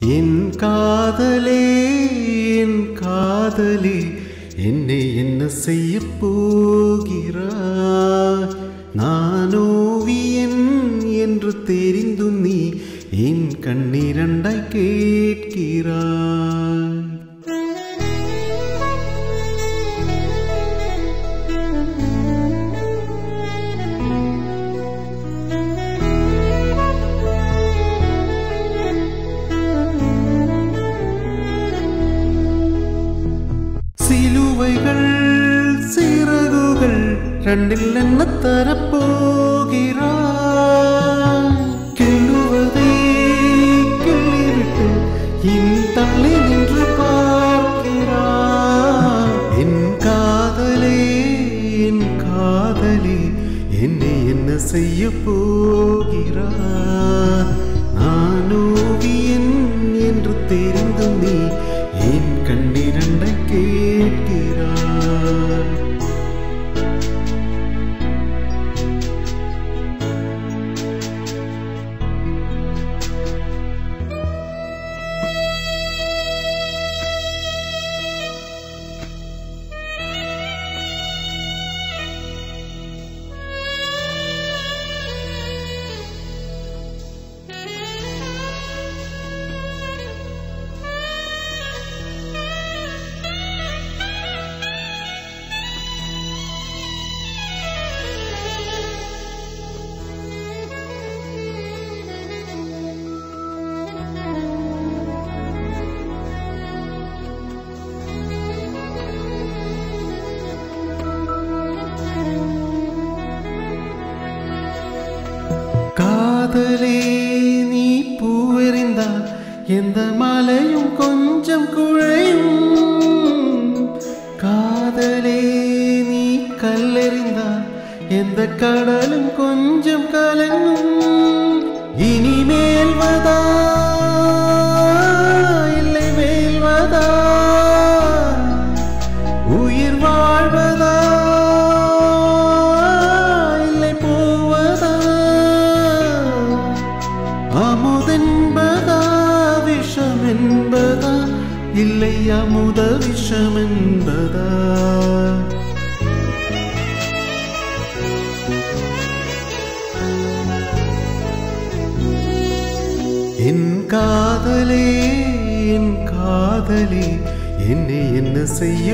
என் காதலே என் காதலே என்னை என்ன செய்ய போகிறாய் நான் ஓவியன் என்று தெரிந்தும் நீ என் கண்ணிரண்டாய் கேட்கிறாய் சிலுவைகள் சிறகுகள் ரெண்டில் என்ன தரப்போகிறாய் கிள்ளுவதை கிள்ளிவிட்டு இன் தள்ளி நின்று பார்க்கிறாய் என் காதலே என் காதலே என்னை என்ன செய்ய போகிறாய் நான் ஓவியன் என்று தெரிந்தும் நீ என் கண்ணிரண்டை கேட்கிறாய் காதலே நீ பூவெறிந்தால் எந்த மலையும் கொஞ்சம் குழையும் காதலே நீ கல்லெறிந்தால் எந்த கடலும் கொஞ்சம் கலங்கும் இனிமேல் வதா இல்லை மேல்வதா உயிர் வாழ்வதா இல்லை போவதா அமுதென்பதா விஷம் என்பதா இல்லை அமுத விஷம் என்பதா என் காதலே என் காதலே என்னை என்ன செய்ய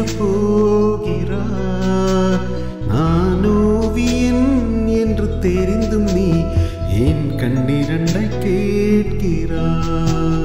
போகிறாய் நான் ஓவியன் என்று தெரிந்தும் நீ என் கண்ணிரண்டை கேட்கிறாய்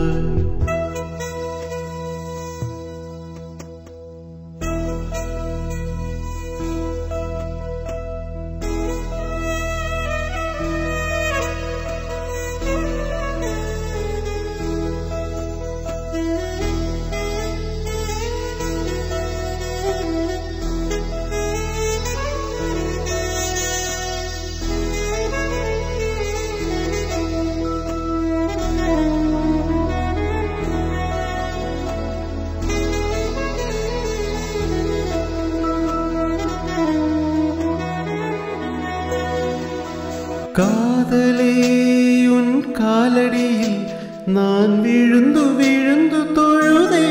காதலே உன் காலடியில் நான் விழுந்து விழுந்து தொழுதே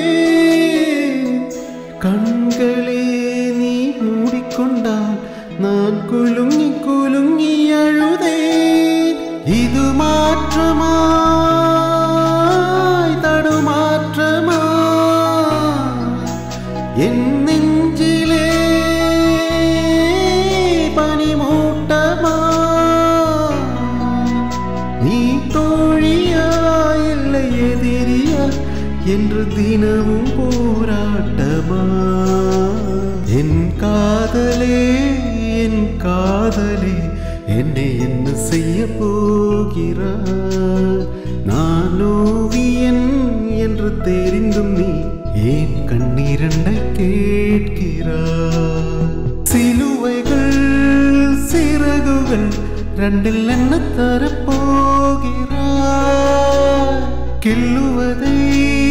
கண்களே நீ மூடிக்கொண்டால் நான் குலுங்கி குலுங்கி அழுதேன் இது மாற்றமாய் தடுமாற்றமா என் நெஞ்சிலே பனிமூட்டமா நீ தோழியா இல்லை எதிரியா என்று தினமும் போராட்டமா என் காதலே என் காதலே என்னை என்ன செய்ய போகிறாய் நான் ஓவியன் என்று தெரிந்தும் நீ ஏன் கண்ணீரண்டை கேட்கிறாய் சிலுவைகள் சிறகுகள் ரெண்டில் என்ன தரப்போகிறாய் கிள்ளுவதை